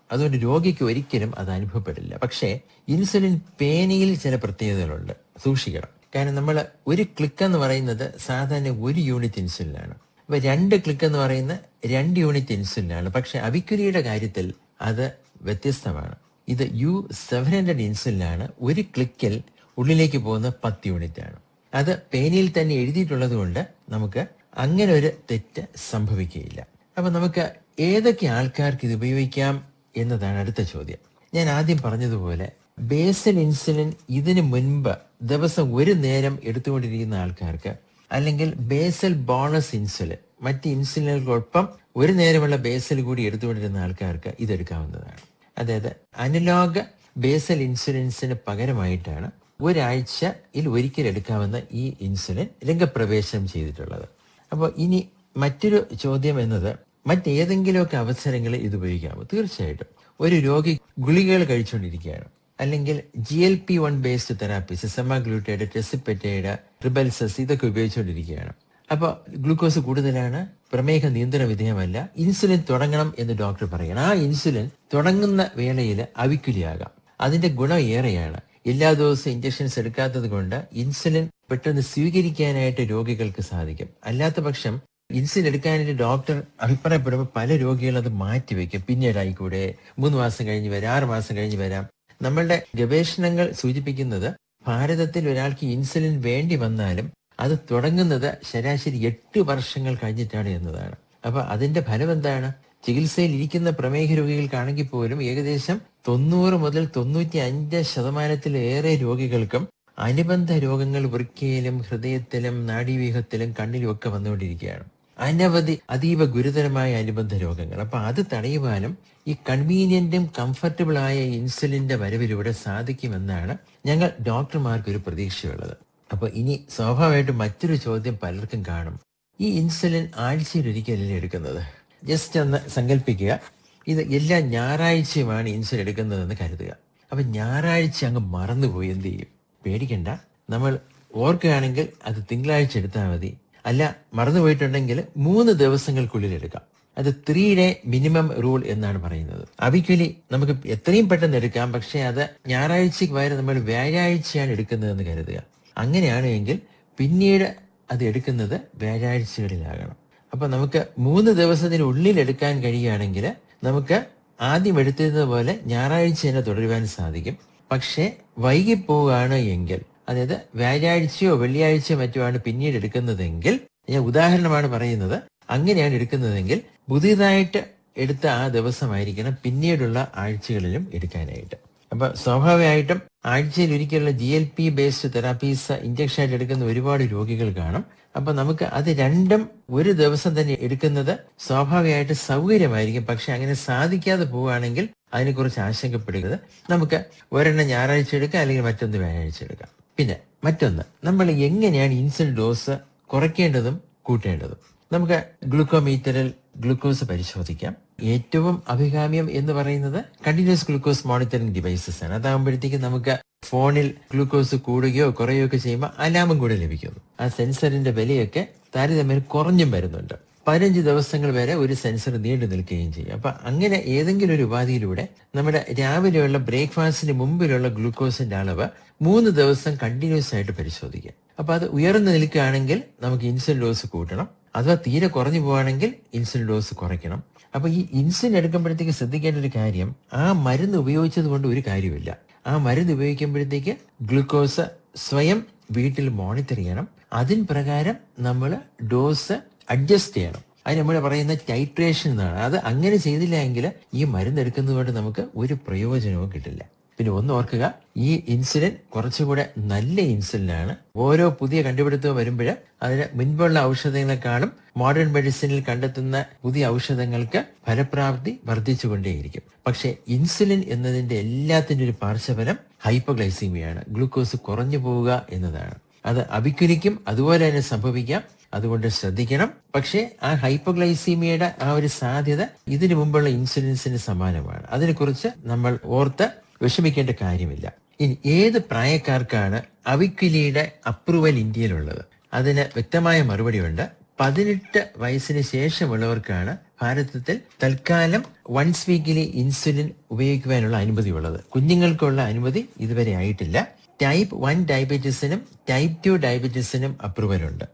അതുകൊണ്ട് രോഗിക്ക് ഒരിക്കലും അത് അനുഭവപ്പെടില്ല പക്ഷേ ഇൻസുലിൻ പേനയിൽ ചില പ്രത്യേകതകളുണ്ട് സൂക്ഷിക്കണം കാരണം നമ്മൾ ഒരു ക്ലിക്ക് എന്ന് പറയുന്നത് സാധാരണ ഒരു യൂണിറ്റ് ഇൻസുലിനാണ് അപ്പൊ രണ്ട് ക്ലിക്ക് എന്ന് പറയുന്ന രണ്ട് യൂണിറ്റ് ഇൻസുലിനാണ് പക്ഷെ അവിക്കുലിയുടെ കാര്യത്തിൽ അത് വ്യത്യസ്തമാണ് ഇത് യു സെവൻ ഹൺഡ്രഡ് ഇൻസുലിനാണ് ഒരു ക്ലിക്കിൽ ഉള്ളിലേക്ക് പോകുന്ന പത്ത് യൂണിറ്റ് ആണ് അത് പേനയിൽ തന്നെ എഴുതിയിട്ടുള്ളത് കൊണ്ട് നമുക്ക് അങ്ങനെ ഒരു തെറ്റ് സംഭവിക്കുകയില്ല അപ്പൊ നമുക്ക് ഏതൊക്കെ ആൾക്കാർക്ക് ഇത് ഉപയോഗിക്കാം എന്നതാണ് അടുത്ത ചോദ്യം ഞാൻ ആദ്യം പറഞ്ഞതുപോലെ ബേസൽ ഇൻസുലിൻ ഇതിനു മുൻപ് ദിവസം ഒരു നേരം എടുത്തുകൊണ്ടിരിക്കുന്ന ആൾക്കാർക്ക് അല്ലെങ്കിൽ ബേസൽ ബോണസ് ഇൻസുലിൻ മറ്റ് ഇൻസുലിനുകൾക്കൊപ്പം ഒരു നേരമുള്ള ബേസൽ കൂടി എടുത്തുകൊണ്ടിരുന്ന ആൾക്കാർക്ക് ഇതെടുക്കാവുന്നതാണ് അതായത് അനലോഗ് ബേസൽ ഇൻസുലിൻസിന് പകരമായിട്ടാണ് ഒരാഴ്ചയിൽ ഒരിക്കൽ എടുക്കാവുന്ന ഈ ഇൻസുലിൻ രംഗപ്രവേശനം ചെയ്തിട്ടുള്ളത് അപ്പോൾ ഇനി മറ്റൊരു ചോദ്യം എന്നത് മറ്റേതെങ്കിലുമൊക്കെ അവസരങ്ങളിൽ ഇത് ഉപയോഗിക്കാമോ തീർച്ചയായിട്ടും ഒരു രോഗി ഗുളികകൾ കഴിച്ചുകൊണ്ടിരിക്കുകയാണ് അല്ലെങ്കിൽ G L P one based therapies semaglutide tirzepatide Rybelsus ഇതൊക്കെ ഉപയോഗിച്ചുകൊണ്ടിരിക്കുകയാണ് അപ്പോൾ ഗ്ലൂക്കോസ് കൂടുതലാണ് പ്രമേഹ നിയന്ത്രണ വിധേയമല്ല ഇൻസുലിൻ തുടങ്ങണം എന്ന് ഡോക്ടർ പറയണം ആ ഇൻസുലിൻ തുടങ്ങുന്ന വേളയിൽ അവിക്കുലിയാകാം അതിന്റെ ഗുണം ഏറെയാണ് എല്ലാ ദിവസവും ഇഞ്ചക്ഷൻസ് എടുക്കാത്തത് കൊണ്ട് ഇൻസുലിൻ പെട്ടെന്ന് സ്വീകരിക്കാനായിട്ട് രോഗികൾക്ക് സാധിക്കും അല്ലാത്ത പക്ഷം ഇൻസുലിൻ എടുക്കാനായിട്ട് ഡോക്ടർ അഭിപ്രായപ്പെടുമ്പോൾ പല രോഗികളും അത് മാറ്റിവെക്കും പിന്നീട് ആയിക്കൂടെ മൂന്ന് മാസം കഴിഞ്ഞ് വരാം ആറ് മാസം കഴിഞ്ഞ് വരാം നമ്മളുടെ ഗവേഷണങ്ങൾ സൂചിപ്പിക്കുന്നത് ഭാരതത്തിൽ ഒരാൾക്ക് ഇൻസുലിൻ വേണ്ടി വന്നാലും അത് തുടങ്ങുന്നത് ശരാശരി എട്ട് വർഷങ്ങൾ കഴിഞ്ഞിട്ടാണ് എന്നതാണ് അപ്പൊ അതിന്റെ ഫലം എന്താണ് ചികിത്സയിൽ ഇരിക്കുന്ന പ്രമേഹ രോഗികൾക്കാണെങ്കിൽ പോലും ഏകദേശം തൊണ്ണൂറ് മുതൽ തൊണ്ണൂറ്റി അഞ്ച് ശതമാനത്തിലേറെ രോഗികൾക്കും അനുബന്ധ രോഗങ്ങൾ വൃക്കയിലും ഹൃദയത്തിലും നാഡീവ്യൂഹത്തിലും കണ്ണിലും ഒക്കെ വന്നുകൊണ്ടിരിക്കുകയാണ് അനവധി അതീവ ഗുരുതരമായ അനുബന്ധ രോഗങ്ങൾ അപ്പൊ അത് തടയുവാനും ഈ കൺവീനിയന്റും കംഫർട്ടബിൾ ആയ ഇൻസുലിന്റെ വരവിലൂടെ സാധിക്കുമെന്നാണ് ഞങ്ങൾ ഡോക്ടർമാർക്ക് ഒരു പ്രതീക്ഷയുള്ളത് അപ്പൊ ഇനി സ്വാഭാവികമായിട്ടും മറ്റൊരു ചോദ്യം പലർക്കും കാണും ഈ ഇൻസുലിൻ ആഴ്ചയിൽ ഒരിക്കലല്ലേ എടുക്കുന്നത് ജസ്റ്റ് ഒന്ന് സങ്കല്പിക്കുക ഇത് എല്ലാ ഞായറാഴ്ചയുമാണ് ഇൻസുലിൻ എടുക്കുന്നതെന്ന് കരുതുക അപ്പൊ ഞായറാഴ്ച അങ്ങ് മറന്നുപോയി എന്ത് ചെയ്യും പേടിക്കണ്ട നമ്മൾ ഓർക്കുകയാണെങ്കിൽ അത് തിങ്കളാഴ്ച എടുത്താൽ മതി അല്ല മറന്നുപോയിട്ടുണ്ടെങ്കിൽ മൂന്ന് ദിവസങ്ങൾക്കുള്ളിൽ എടുക്കാം അത് ത്രീ ഡേ മിനിമം റൂൾ എന്നാണ് പറയുന്നത് അബിക്വലി നമുക്ക് എത്രയും പെട്ടെന്ന് എടുക്കാം പക്ഷെ അത് ഞായറാഴ്ചക്ക് പകരം നമ്മൾ വ്യാഴാഴ്ചയാണ് എടുക്കുന്നതെന്ന് കരുതുക അങ്ങനെയാണ് എങ്കിൽ പിന്നീട് അത് എടുക്കുന്നത് വ്യാഴാഴ്ചകളിലാകണം അപ്പൊ നമുക്ക് മൂന്ന് ദിവസത്തിനുള്ളിൽ എടുക്കാൻ കഴിയുകയാണെങ്കിൽ നമുക്ക് ആദ്യം എടുത്തിരുന്നത് പോലെ ഞായറാഴ്ച തന്നെ തുടരുവാൻ സാധിക്കും പക്ഷേ വൈകിപ്പോവുകയാണ് എങ്കിൽ അതായത് വ്യാഴാഴ്ചയോ വെള്ളിയാഴ്ചയോ മറ്റോ ആണ് പിന്നീട് എടുക്കുന്നതെങ്കിൽ ഞാൻ ഉദാഹരണമാണ് പറയുന്നത് അങ്ങനെയാണ് എടുക്കുന്നതെങ്കിൽ പുതിയതായിട്ട് എടുത്ത ആ ദിവസമായിരിക്കണം പിന്നീടുള്ള ആഴ്ചകളിലും എടുക്കാനായിട്ട് അപ്പൊ സ്വാഭാവികമായിട്ടും ആഴ്ചയിൽ ഒരിക്കലുള്ള G L P based therapies injection ആയിട്ട് എടുക്കുന്ന ഒരുപാട് രോഗികൾ കാണും അപ്പൊ നമുക്ക് അത് രണ്ടും ഒരു ദിവസം തന്നെ എടുക്കുന്നത് സ്വാഭാവികമായിട്ട് സൗകര്യമായിരിക്കും പക്ഷെ അങ്ങനെ സാധിക്കാതെ പോവുകയാണെങ്കിൽ അതിനെക്കുറിച്ച് ആശങ്കപ്പെടുന്നത് നമുക്ക് ഒരെണ്ണം ഞായറാഴ്ച എടുക്കാം അല്ലെങ്കിൽ മറ്റൊന്ന് വ്യാഴാഴ്ച എടുക്കാം പിന്നെ മറ്റൊന്ന് നമ്മൾ എങ്ങനെയാണ് ഇൻസുലിൻ ഡോസ് കുറയ്ക്കേണ്ടതും കൂട്ടേണ്ടതും നമുക്ക് ഗ്ലൂക്കോമീറ്ററിൽ ഗ്ലൂക്കോസ് പരിശോധിക്കാം ഏറ്റവും അഭികാമ്യം എന്ന് പറയുന്നത് കണ്ടിന്യൂസ് ഗ്ലൂക്കോസ് മോണിറ്ററിംഗ് ഡിവൈസസ് ആണ് അതാകുമ്പോഴത്തേക്ക് നമുക്ക് ഫോണിൽ ഗ്ലൂക്കോസ് കൂടുകയോ കുറയുകയോ ഒക്കെ ചെയ്യുമ്പോൾ അലാമും കൂടെ ലഭിക്കുന്നു ആ സെൻസറിന്റെ വിലയൊക്കെ താരതമ്യം കുറഞ്ഞും വരുന്നുണ്ട് പതിനഞ്ച് ദിവസങ്ങൾ വരെ ഒരു സെൻസർ നീണ്ടു നിൽക്കുകയും ചെയ്യും അപ്പൊ അങ്ങനെ ഏതെങ്കിലും ഒരു ഉപാധിയിലൂടെ നമ്മുടെ രാവിലെയുള്ള ബ്രേക്ക്ഫാസ്റ്റിന് മുമ്പിലുള്ള ഗ്ലൂക്കോസിന്റെ അളവ് മൂന്ന് ദിവസം കണ്ടിന്യൂസ് ആയിട്ട് പരിശോധിക്കാം അപ്പൊ അത് ഉയർന്നു നിൽക്കുകയാണെങ്കിൽ നമുക്ക് ഇൻസുലിൻ ഡോസ് കൂട്ടണം അഥവാ തീരെ കുറഞ്ഞു പോവുകയാണെങ്കിൽ ഇൻസുലിൻ ഡോസ് കുറയ്ക്കണം അപ്പൊ ഈ ഇൻസുലിൻ എടുക്കുമ്പോഴത്തേക്ക് ശ്രദ്ധിക്കേണ്ട ഒരു കാര്യം ആ മരുന്ന് ഉപയോഗിച്ചത് കൊണ്ട് ഒരു കാര്യമില്ല ആ മരുന്ന് ഉപയോഗിക്കുമ്പോഴത്തേക്ക് ഗ്ലൂക്കോസ് സ്വയം വീട്ടിൽ മോണിറ്റർ ചെയ്യണം അതിൻ പ്രകാരം നമ്മൾ ഡോസ് അഡ്ജസ്റ്റ് ചെയ്യണം അത് നമ്മൾ പറയുന്ന ടൈട്രേഷൻ എന്നാണ് അത് അങ്ങനെ ചെയ്തില്ല എങ്കിൽ ഈ മരുന്ന് എടുക്കുന്നത് കൊണ്ട് നമുക്ക് ഒരു പ്രയോജനവും കിട്ടില്ല പിന്നെ ഒന്ന് ഓർക്കുക ഈ ഇൻസുലിൻ കുറച്ചുകൂടെ നല്ല ഇൻസുലിനാണ് ഓരോ പുതിയ കണ്ടുപിടുത്തവും വരുമ്പോൾ അതിന് മുൻപുള്ള ഔഷധങ്ങളെക്കാളും മോഡേൺ മെഡിസിനിൽ കണ്ടെത്തുന്ന പുതിയ ഔഷധങ്ങൾക്ക് ഫലപ്രാപ്തി വർദ്ധിച്ചുകൊണ്ടേയിരിക്കും പക്ഷേ ഇൻസുലിൻ എന്നതിന്റെ എല്ലാത്തിന്റെ ഒരു പാർശ്വഫലം ഹൈപ്പോഗ്ലൈസീമിയാണ് ഗ്ലൂക്കോസ് കുറഞ്ഞു പോവുക എന്നതാണ് അത് അഭിക്കുലിക്കും അതുപോലെ തന്നെ സംഭവിക്കാം അതുകൊണ്ട് ശ്രദ്ധിക്കണം പക്ഷേ ആ ഹൈപ്പോഗ്ലൈസീമിയയുടെ ആ ഒരു സാധ്യത ഇതിനു മുമ്പുള്ള ഇൻസുലിൻസിന് സമാനമാണ് അതിനെക്കുറിച്ച് നമ്മൾ ഓർത്ത് വിഷമിക്കേണ്ട കാര്യമില്ല ഇനി ഏത് പ്രായക്കാർക്കാണ് അവിക്വിലിയുടെ അപ്രൂവൽ ഇന്ത്യയിലുള്ളത് അതിന് വ്യക്തമായ മറുപടിയുണ്ട് പതിനെട്ട് വയസ്സിന് ശേഷമുള്ളവർക്കാണ് ഭാരതത്തിൽ തൽക്കാലം വൺസ് വീക്കിലി ഇൻസുലിൻ ഉപയോഗിക്കുവാനുള്ള അനുമതിയുള്ളത് കുഞ്ഞുങ്ങൾക്കുള്ള അനുമതി ഇതുവരെ ആയിട്ടില്ല ടൈപ്പ് വൺ ഡയബറ്റീസിനും ടൈപ്പ് ടു ഡയബറ്റീസിനും അപ്രൂവൽ ഉണ്ട്